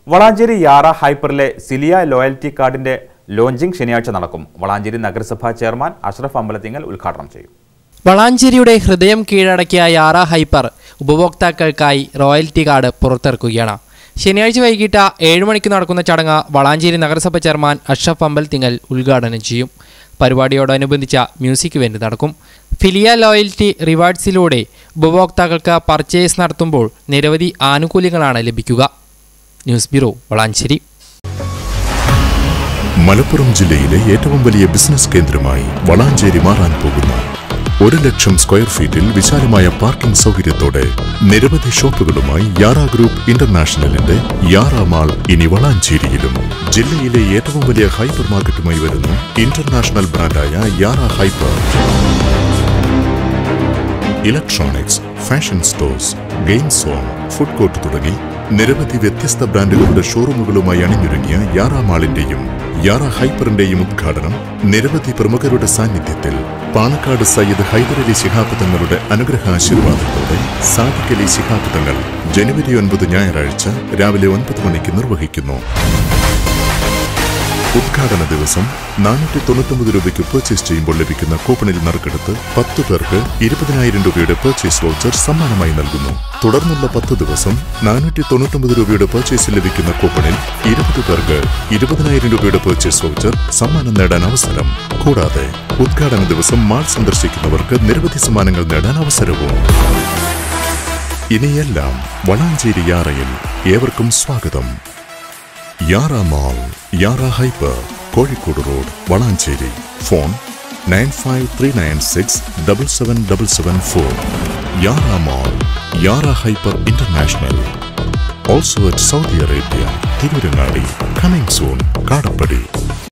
വളാഞ്ചേരി യാറ ഹൈപ്പറിലെ സിലിയ ലോയൽറ്റി കാർഡിന്റെ ലോഞ്ചിംഗ് ശനിയാഴ്ച നടക്കും വളാഞ്ചേരി നഗരസഭാ ചെയർമാൻ അഷ്റഫ് അമ്പലത്തിങ്ങൽ ഉദ്ഘാടനം ചെയ്യും വളാഞ്ചേരിയുടെ ഹൃദയം കീഴടക്കിയ യാറ ഹൈപ്പർ ഉപഭോക്താക്കൾക്കായി റോയൽറ്റി കാർഡ് പുറത്തിറക്കുകയാണ് ശനിയാഴ്ച വൈകിട്ട് ഏഴ് മണിക്ക് നടക്കുന്ന ചടങ്ങ് വളാഞ്ചേരി നഗരസഭ ചെയർമാൻ അഷ്റഫ് അമ്പലത്തിങ്ങൽ ഉദ്ഘാടനം ചെയ്യും പരിപാടിയോടനുബന്ധിച്ച മ്യൂസിക് ഇവന്റ് നടക്കും ഫിലിയ ലോയൽറ്റി റിവാർഡ്സിലൂടെ ഉപഭോക്താക്കൾക്ക് പർച്ചേസ് നടത്തുമ്പോൾ നിരവധി ആനുകൂല്യങ്ങളാണ് ലഭിക്കുക ന്യൂസ് ബ്യൂറോ വളാഞ്ചേരി മലപ്പുറം ജില്ലയിലെ ഏറ്റവും വലിയ ബിസിനസ് കേന്ദ്രമായി വളാഞ്ചേരി മാറാൻ പോകുന്നു ഒരു ലക്ഷം സ്ക്വയർ ഫീറ്റിൽ വിശാലമായ പാർക്കിംഗ് സൗകര്യത്തോടെ നിരവധി ഷോപ്പുകളുമായി യാറ ഗ്രൂപ്പ് ഇന്റർനാഷണലിന്റെ യാറ മാൾ ഇനി വളാഞ്ചേരിയിലും ജില്ലയിലെ ഏറ്റവും വലിയ ഹൈപ്പർ മാർക്കറ്റുമായി വരുന്നു ഇന്റർനാഷണൽ ബ്രാൻഡായ Yara hyper electronics fashion stores game zone food court തുടങ്ങി നിരവധി വ്യത്യസ്ത ബ്രാൻഡുകളുടെ ഷോറൂമുകളുമായി അണിഞ്ഞൊരുങ്ങിയ യാറ മാളിന്റെയും യാറ ഹൈപ്പറിന്റെയും ഉദ്ഘാടനം നിരവധി പ്രമുഖരുടെ സാന്നിധ്യത്തിൽ പാലക്കാട് സയ്യിദ് ഹൈദരലി ശിഹാബ് തങ്ങളുടെ അനുഗ്രഹാശീർവാദത്തോടെ സാദിഖ് അലി ശിഹാബ് തങ്ങൾ ജനുവരി ഒൻപത് ഞായറാഴ്ച രാവിലെ ഒൻപത് മണിക്ക് നിർവഹിക്കുന്നു ഉദ്ഘാടന ദിവസം നാനൂറ്റി തൊണ്ണൂറ്റൊമ്പത് രൂപയ്ക്ക് പർച്ചേസ് ചെയ്യുമ്പോൾ ലഭിക്കുന്ന കൂപ്പണിൽ നറുക്കെടുത്ത് പത്ത് പേർക്ക് ഇരുപതിനായിരം രൂപയുടെ പർച്ചേസ് വൗച്ചർ സമ്മാനമായി നൽകുന്നു തുടർന്നുള്ള പത്ത് ദിവസം നാനൂറ്റി തൊണ്ണൂറ്റൊമ്പത് രൂപയുടെ പർച്ചേസിൽ ലഭിക്കുന്ന കൂപ്പണിൽ ഇരുപത് പേർക്ക് ഇരുപതിനായിരം രൂപയുടെ പർച്ചേസ് വൗച്ചർ സമ്മാനം നേടാൻ അവസരം കൂടാതെ ഉദ്ഘാടന ദിവസം മാൾ സന്ദർശിക്കുന്നവർക്ക് നിരവധി സമ്മാനങ്ങൾ നേടാൻ അവസരവും ഇനിയെല്ലാം വളാഞ്ചേരി യാറയിൽ ഏവർക്കും സ്വാഗതം Yara mall Yara hyper Kozhikode road Valanchery phone nine five three nine six double seven double seven four Yara mall Yara hyper international also at Saudi Arabia Tirurangadi coming soon കാടപ്പടി